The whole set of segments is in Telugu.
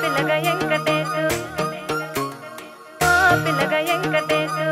పిల్లగా వెంకటేశు ఓ పిల్లగా వెంకటేశు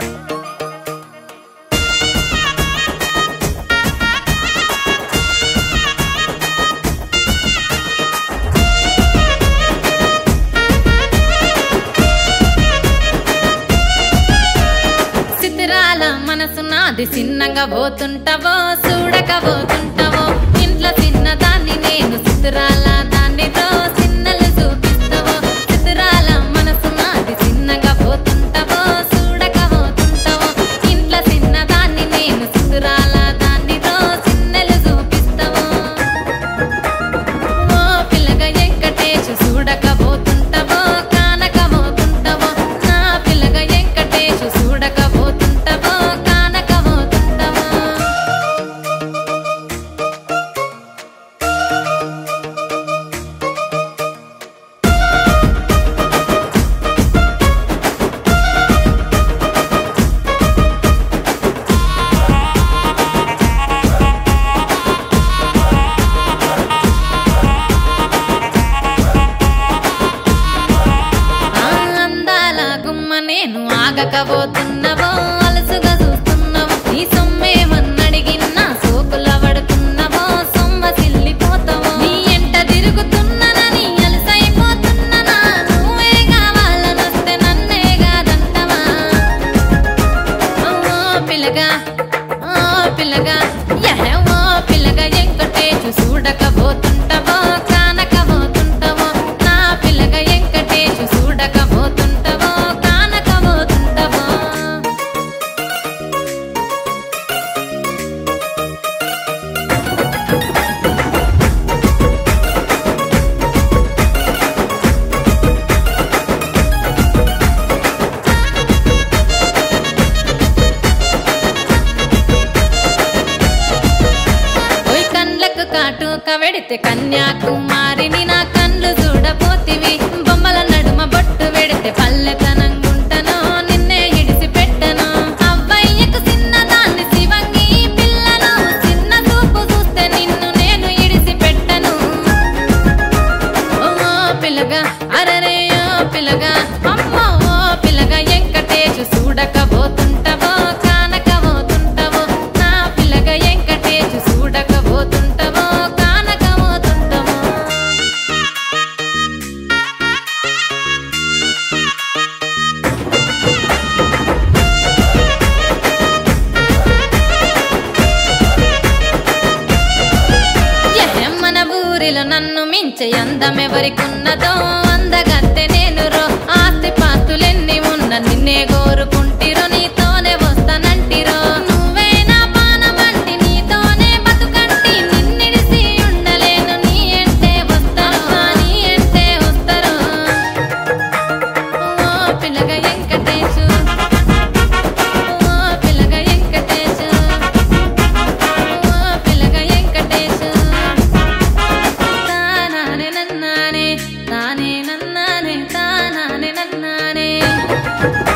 సితిరాల మనసు నాది చిన్నగా పోతుంటావో చూడక పోతుంటావో ఇంట్లో చిన్నదాన్ని నేను సితిరాల దాన్నితో చిన్నలు చూపిస్తావో సితిరాల మనసు నాది చిన్నగా పోతుంటావో చూడక పోతుంటావో ఇంట్లో చిన్నదాన్ని నేను సితిరాల దాన్నితో చిన్నలు చూపిస్తావో ఓ పిల్లగా వెంకటేశు చూడక పోతుంటావో కానక పోతుంటావో నా పిల్లగా వెంకటేశు చూడక పోతుంటావో కానక పోతుంటావో ఆ అందాల గుమ్మ నేను ఆగకపోతున్నవో అలసుగా చూస్తున్నవో నీ సొమ్మేమన్నడిగిన్నా సోకుల పడుతున్నవో సొమ్మ సిల్లిపోతావో నీ ఎంట తిరుగుతున్ననని అలసైపోతున్ననా నువ్వే కావాలనొస్తే నన్నే కాదంటవా ఓ పిల్లగా ఓ పిల్లగా యహ ఓ పిల్లగా వెంకటేశు చూడకపోతుంటావో కానకపోతుంటావో నా పిల్లగా వెంకటేశు చూడకపోతుంటావో కానకపోతుంటావో ఓయ్ కండ్లకు కాటుక వెడితే కన్యాకుమారిని నా కండ్లు చూడపోతివి బొమ్మల నడుమ బొట్టు వెడితే పల్లెతనంగుంటను నిన్నే ఇడిసి పెట్టను అవ్వయ్యకు చిన్నదాన్ని శివంగి పిల్లను చిన్న చూపు చూస్తే నిన్ను నేను ఇడిసి పెట్టను ఓ పిల్లగా అరరే ఓ పిల్లగా అమ్మో ఓ పిల్లగా వెంకటేశు చూడకపోతుంటావో కానకపోతుంటావో నా పిల్లగా వెంకటేశు చూడకపోతుంటావో కానకపోతుంటావో ఎహె, మన ఊరిలో నన్ను మించే అందమెవరికున్నదో అందగత్తె నేను రో ఆస్తి పాస్తులెన్ని ఉన్న నిన్నే కోరుకుంటిరో నీతోనే వస్తానంటిరో నువ్వే నా పానమంటి నీతోనే బతుకంటి నిన్నిడిసి ఉండలేను నీ ఎంటే వస్తాను నీ ఎంటే వస్తారు ఓ పిల్లగా వెంకటేశు ఓ పిల్లగా వెంకటేశు ఓ పిల్లగా వెంకటేశు తానానే నన్నానే తానే నన్నానే తానానే నన్నానే